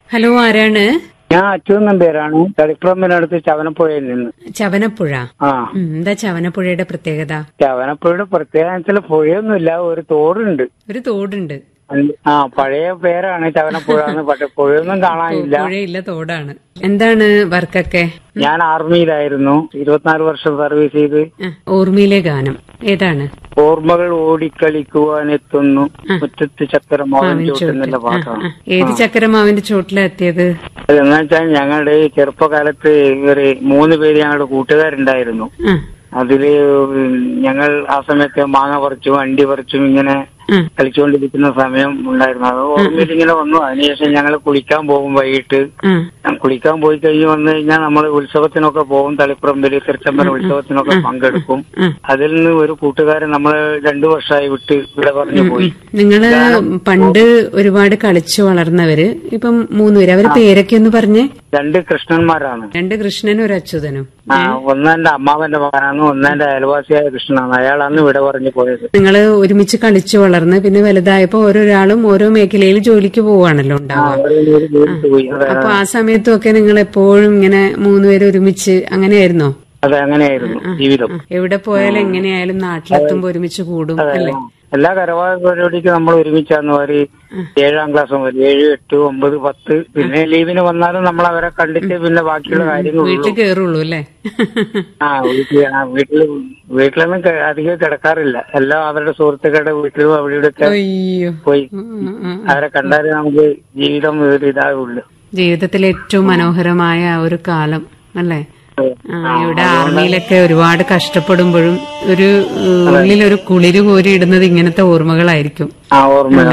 Hello ആരാണ് ഞാൻ അച്യുതൻ പേരാണ് തളിപ്പറമ്പിനടുത്ത് ചവനപ്പുഴയിൽ നിന്ന് ചവനപ്പുഴ ആ ഉം, എന്താ ചവനപ്പുഴയുടെ പ്രത്യേകത ചവനപ്പുഴയുടെ പ്രത്യേകത പുഴയൊന്നുമില്ല ഒരു തോടുണ്ട് ഒരു തോടുണ്ട് ആ പഴയ പേരാണ് ചവനപ്പുഴ എന്ന് പക്ഷെ പുഴയൊന്നും കാണാനില്ല പുഴയില്ല തോടാണ് എന്താണ് വർക്കൊക്കെ ഞാൻ ആർമിയിലായിരുന്നു ഇരുപത്തിനാല് വർഷം സർവീസ് ചെയ്ത് ആ, ഓർമ്മയിലെ ഗാനം ഏതാണ് ഓർമ്മകൾ ഓടിക്കളിക്കുവാനെത്തുന്നു മുറ്റത്ത് ചക്കരമാവൻ ചോട്ടുന്നുള്ള ആ, പാട്ടാണ് ആ. ഏത് ചക്കരമാവിന്റെ ചോട്ടിലെത്തിയത് അതെന്ന് വെച്ചാൽ ഞങ്ങളുടെ ഈ ചെറുപ്പകാലത്ത് ഒരു മൂന്ന് പേര് ഞങ്ങളുടെ കൂട്ടുകാരുണ്ടായിരുന്നു ആ, അതില് ഞങ്ങൾ ആ സമയത്ത് മാങ്ങ പറിച്ചും അണ്ടി പറിച്ചും ഇങ്ങനെ ആ, കളിച്ചുകൊണ്ടിരിക്കുന്ന സമയം ഉണ്ടായിരുന്നു അത് ഓർമ്മയിൽ ഇങ്ങനെ വന്നു അതിനുശേഷം ഞങ്ങൾ കുളിക്കാൻ പോകും വൈകിട്ട് ആ, കുളിക്കാൻ പോയി കഴിഞ്ഞ് വന്നു കഴിഞ്ഞാൽ നമ്മൾ ഉത്സവത്തിനൊക്കെ പോകും തളിപ്പറമ്പില് തിരുച്ചമ്പല ഉത്സവത്തിനൊക്കെ പങ്കെടുക്കും ആ. അതിൽ നിന്ന് ഒരു കൂട്ടുകാരൻ നമ്മൾ രണ്ടു വർഷമായി വിട്ട് ഇവിടെ പറഞ്ഞു പോയി നിങ്ങള് പണ്ട് ഒരുപാട് കളിച്ചു വളർന്നവര് ഇപ്പം മൂന്നുപേര് അവര് പേരൊക്കെ ഒന്ന് പറഞ്ഞേ രണ്ട് കൃഷ്ണന്മാരാണ് രണ്ട് കൃഷ്ണനും ഒരു അച്യുതനും ആ ഒന്നെന്റെ അമ്മാവന്റെ മകനാണ് ഒന്നെന്റെ അയൽവാസിയായ കൃഷ്ണനാണ് അയാളാണ് ഇവിടെ പറഞ്ഞു പോയത് നിങ്ങള് ഒരുമിച്ച് കളിച്ചു വളർന്ന് പിന്നെ വലുതായപ്പോ ഓരോരാളും ഓരോ മേഖലയിൽ ജോലിക്ക് പോവാണല്ലോ ആ, ഉണ്ടാവുക അവര് ഒരു ജോലിക്ക് പോയി അതെ അപ്പൊ ആ സമയത്തും ഒക്കെ നിങ്ങൾ എപ്പോഴും ഇങ്ങനെ മൂന്നുപേരും ഒരുമിച്ച് അങ്ങനെയായിരുന്നോ അതെ അങ്ങനെയായിരുന്നു ജീവിതം ആ, എവിടെ പോയാലും എങ്ങനെയായാലും നാട്ടിലെത്തുമ്പോ ഒരുമിച്ച് കൂടും അല്ലേ എല്ലാ കരവായ പരിപാടിക്കും നമ്മൾ ഒരുമിച്ചാന്ന് ഒരു ഏഴാം ക്ലാസ് മുതൽ ഏഴ് എട്ട് ഒമ്പത് പത്ത് പിന്നെ ലീവിന് വന്നാലും നമ്മൾ അവരെ കണ്ടിട്ട് പിന്നെ ബാക്കിയുള്ള കാര്യങ്ങളുള്ളൂ വീട്ടിൽ കേറുള്ളൂ അല്ലേ ആ വീട്ടിൽ ആ വീട്ടില് വീട്ടിലൊന്നും ക- അധികം കിടക്കാറില്ല എല്ലാം അവരുടെ സുഹൃത്തുക്കളുടെ വീട്ടിലും അവിടെ ഇവിടെയൊക്കെ അയ്യോ പോയി ഉം, ഉം, ഉം. അവരെ കണ്ടാലേ നമുക്ക് ജീവിതം ഒരു ഇതാവുള്ളൂ ജീവിതത്തിലെ ഏറ്റവും മനോഹരമായ ആ ഒരു കാലം അല്ലേ ആ, ഇവിടെ ആർമിയിലൊക്കെ ഒരുപാട് കഷ്ടപ്പെടുമ്പോഴും ഒരു ഉള്ളിലൊരു കുളിര് കോരി ഇടുന്നത് ഇങ്ങനത്തെ ഓർമ്മകളായിരിക്കും ആ ഓർമ്മ